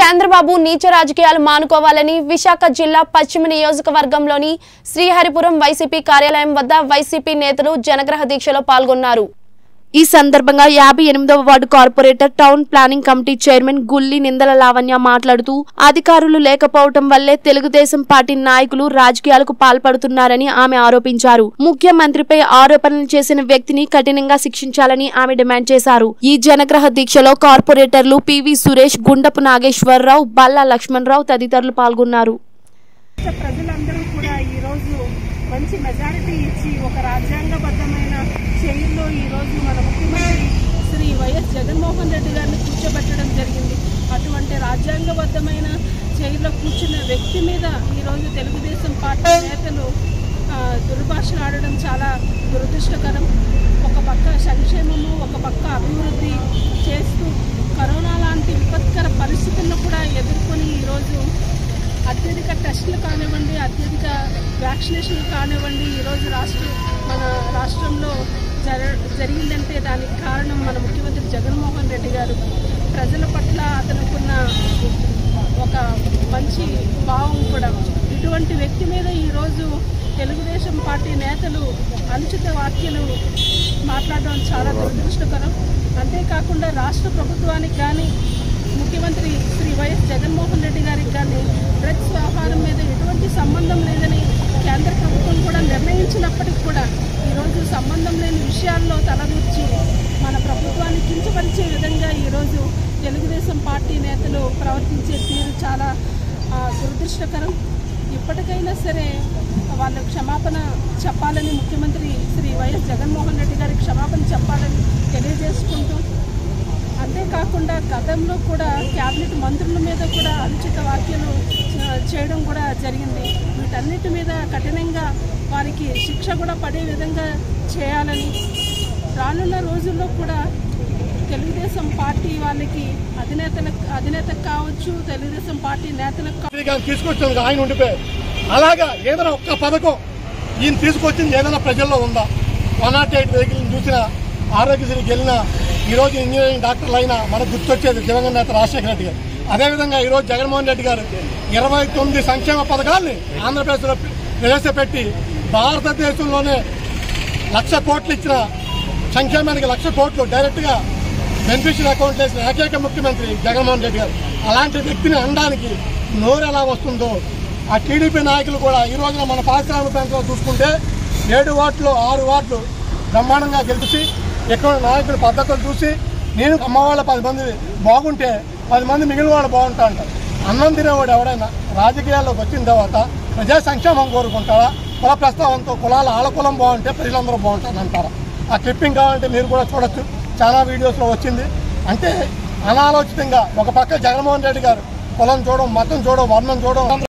చంద్రబాబు నీచ రాజకీయాలు మానుకోవాలని విశాఖ జిల్లా పశ్చిమ నియోజకవర్గంలోని శ్రీహరిపురం వైసీపీ కార్యాలయం వద్ద వైసీపీ నేతలు జనగ్రహ దీక్షలో పాల్గొన్నారు ఈ సందర్భంగా యాభై ఎనిమిదవ ward corporator town planning committee chairman Gulli Nindala Lavanya మాట్లాడుతూ అధికారులు లేకపోవటం వల్లే తెలుగుదేశం పార్టీ నాయకులు రాజకీయాలకు పాల్పడుతున్నారని ఆమె ఆరోపించారు ముఖ్యమంత్రిపై ఆరోపణలు చేసిన వ్యక్తిని కఠినంగా శిక్షించాలని ఆమె డిమాండ్ చేశారు ఈ జనగ్రహ దీక్షలో కార్పొరేటర్లు పివి సురేష్ గుండపు నాగేశ్వరరావు బల్లా లక్ష్మణరావు తదితరులు పాల్గొన్నారు రాష్ట్ర ప్రజలందరూ కూడా ఈరోజు మంచి మెజారిటీ ఇచ్చి ఒక రాజ్యాంగబద్ధమైన చైర్లో ఈరోజు మన ముఖ్యమంత్రి శ్రీ వైఎస్ జగన్మోహన్ రెడ్డి గారిని కూర్చోబెట్టడం జరిగింది అటువంటి రాజ్యాంగబద్ధమైన చైర్లో కూర్చున్న వ్యక్తి మీద ఈరోజు తెలుగుదేశం పార్టీ నేతలు ఆ, దుర్భాషలు ఆడడం చాలా దురదృష్టకరం ఒక పక్క సంక్షేమము ఒక పక్క అభివృద్ధి చేస్తూ కరోనా లాంటి విపత్కర పరిస్థితులను కూడా ఎదుర్కొని ఈరోజు అత్యధిక టెస్టులు కానివ్వండి అత్యధిక వ్యాక్సినేషన్లు కానివ్వండి ఈరోజు రాష్ట్ర మన రాష్ట్రంలో జర జరిగిందంటే దానికి కారణం మన ముఖ్యమంత్రి జగన్మోహన్ రెడ్డి గారు ప్రజల పట్ల అతనుకున్న ఒక మంచి భావం కూడా ఇటువంటి వ్యక్తి మీద ఈరోజు తెలుగుదేశం పార్టీ నేతలు అనుచిత వ్యాఖ్యలు మాట్లాడడం చాలా దురదృష్టకరం అంతేకాకుండా రాష్ట్ర ప్రభుత్వానికి కానీ ముఖ్యమంత్రి శ్రీ వైఎస్ జగన్మోహన్ రెడ్డి గారికి కానీ డ్రగ్స్ వ్యవహారం మీద ఎటువంటి సంబంధం లేదని కేంద్ర ప్రభుత్వం కూడా నిర్ణయించినప్పటికీ కూడా ఈరోజు సంబంధం లేని విషయాల్లో తలదూర్చి మన ప్రభుత్వాన్ని కించపరిచే విధంగా ఈరోజు తెలుగుదేశం పార్టీ నేతలు ప్రవర్తించే తీరు చాలా ఆ, దురదృష్టకరం ఇప్పటికైనా సరే వాళ్ళు క్షమాపణ చెప్పాలని ముఖ్యమంత్రి శ్రీ వైఎస్ జగన్మోహన్ రెడ్డి గారికి క్షమాపణ చెప్పాలని తెలియజేసుకుంటూ అంతేకాకుండా గతంలో కూడా క్యాబినెట్ మంత్రుల మీద కూడా అనుచిత వ్యాఖ్యలు చ- చేయడం కూడా జరిగింది వీటన్నిటి మీద కఠినంగా వారికి శిక్ష కూడా పడే విధంగా చేయాలని రానున్న రోజుల్లో కూడా తెలుగుదేశం పార్టీ వాళ్ళకి అధినేతలకు అధినేతకు కావచ్చు తెలుగుదేశం పార్టీ నేతలకు కా- కానీ తీసుకొచ్చింది ఆయన ఉండిపోయి అలాగా ఏదైనా ఒక్క పథకం ఈయన తీసుకొచ్చింది ఏదైనా ప్రజల్లో ఉందా వన్ నాట్ ఎయిట్ వెహికల్ చూసిన ఆరోగ్యశ్రీకి వెళ్ళిన ఈరోజు ఇంజనీరింగ్ డాక్టర్లు అయినా మనకు గుర్తొచ్చేది దివంగత నేత రాజశేఖర రెడ్డి గారు అదేవిధంగా ఈరోజు జగన్మోహన్ రెడ్డి గారు ఇరవై తొమ్మిది సంక్షేమ పథకాల్ని ఆంధ్రప్రదేశ్లో ప్రవేశపెట్టి భారతదేశంలోనే లక్ష కోట్లు ఇచ్చిన సంక్షేమానికి లక్ష కోట్లు డైరెక్ట్గా బెనిఫిషియల్ అకౌంట్ వేసిన ఏకైక ముఖ్యమంత్రి జగన్మోహన్ రెడ్డి గారు అలాంటి వ్యక్తిని అనడానికి నోరు ఎలా వస్తుందో ఆ టీడీపీ నాయకులు కూడా ఈ రోజున మన పారిశ్రామిక ప్రాంతంలో చూసుకుంటే ఏడు వార్డులు ఆరు వార్డులు బ్రహ్మాండంగా గెలిచి ఇక్కడ నాయకుల పద్ధతులు చూసి నేను అమ్మవాళ్ళ పది మంది బాగుంటే పది మంది మిగిలిన వాళ్ళు బాగుంటా అంటారు అన్నం తినేవాడు ఎవడైనా రాజకీయాల్లోకి వచ్చిన తర్వాత ప్రజా సంక్షేమం కోరుకుంటారా కుల ప్రస్తావంతో కులాల ఆల కులం బాగుంటే ప్రజలందరూ బాగుంటారు అంటారా ఆ క్లిప్పింగ్ కావాలంటే మీరు కూడా చూడొచ్చు చాలా వీడియోస్లో వచ్చింది అంటే అనాలోచితంగా ఒక పక్క జగన్మోహన్ రెడ్డి గారు కులం చూడడం మతం చూడడం వర్ణం చూడడం